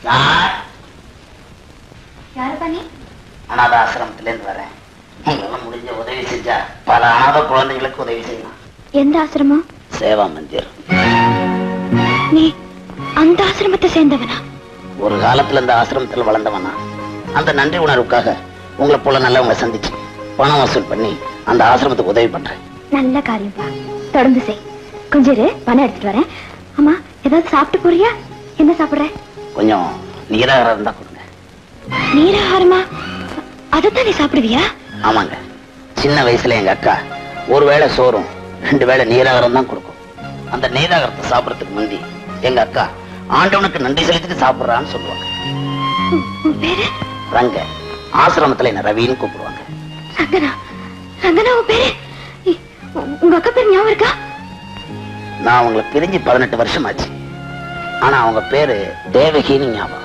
Sir யாரு பண்ணி அனாத ஆசிரமத்துல இருந்து வரேன் உங்களால முடிஞ்ச உதவி செஞ்சா பல அனாத குழந்தைகளுக்கு உதவி செய்யலாம் எந்த ஆசிரமம் சேவா மந்திர் நீ அந்த ஆசிரமத்தை சேர்ந்தவனா ஒரு காலத்துல இந்த ஆசிரமத்துல வளர்ந்தவனா அந்த நன்றி உணர்வுக்காக உங்களை போல நல்லவங்க சந்திச்சு பணம் வசூல் பண்ணி அந்த ஆசிரமத்துக்கு உதவி பண்றேன் நல்ல காரியம்ப்பா தொடர்ந்து செய் கொஞ்சம் இரு பணம் எடுத்துட்டு வரேன் அம்மா ஏதாவது சாப்பிட்டு போறியா என்ன சாப்பிடுற கொஞ்சம் நீராகாரம் இருந்தா கொடுங்க நீராகாரமா அதைத்தான் நீ சாப்பிடுவியா ஆமாங்க சின்ன வயசுல எங்க அக்கா ஒரு வேளை சோறும் ரெண்டு வேளை நீராகாரம் தான் கொடுக்கும் அந்த நீராகாரத்தை சாப்பிடறதுக்கு முந்தி எங்க அக்கா ஆண்டவனுக்கு நன்றி செலுத்திட்டு சாப்பிடுறான்னு சொல்லுவாங்க உன் உன் பேரு ரங்க ஆசிரமத்துல என்ன ரவின்னு கூப்பிடுவாங்க ரங்கனா ரங்கனா உன் பேரு இ- உ- உங்க அக்கா பேர் ஞாபகம் இருக்கா நான் அவங்கள பிரிஞ்சு பதினெட்டு வருஷம் ஆச்சு ஆனா அவங்க பேரு தேவகின்னு ஞாபகம்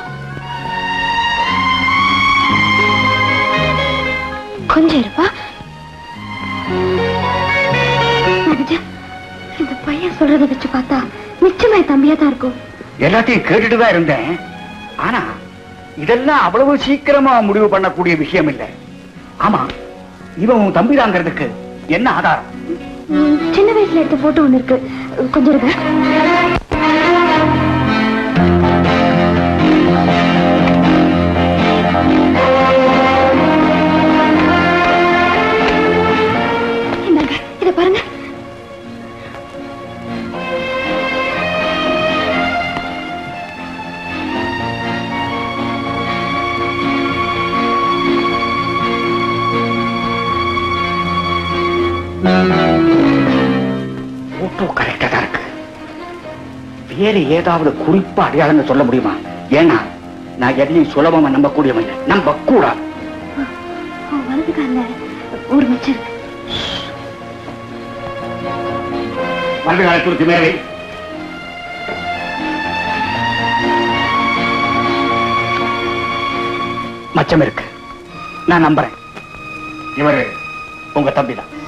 கொஞ்சம் இருப்பா மனுஜா, இந்த பையன் சொல்றத வச்சு பார்த்தா நிச்சயமா என் தம்பியா தான் இருக்கும் எல்லாத்தையும் கேட்டுட்டு தான் இருந்தேன் ஆனா இதெல்லாம் அவ்வளவு சீக்கிரமா முடிவு பண்ணக்கூடிய விஷயம் இல்ல ஆமா இவன் உன் தம்பிதாங்கிறதுக்கு என்ன ஆதாரம் ம், சின்ன வயசுல எடுத்த போட்டோ ஒண்ணு இருக்கு கொஞ்சம் இருங்க இந்தாங்க, இத பாருங்க போட்டோ கரெக்டா தான் இருக்கு வேறு ஏதாவது குறிப்பா அடையாளம் சொல்ல முடியுமா ஏன்னா நான் எதையும் சுலபமா நம்பக்கூடியவன் இல்லை. நம்ப கூடாது அவன் வலது கால்ல ஒரு மச்சம் இருக்கு வலது காலத்திற்கு மேலே மச்சம் இருக்கு நான் நம்புறேன் இவரு உங்க தம்பிதான்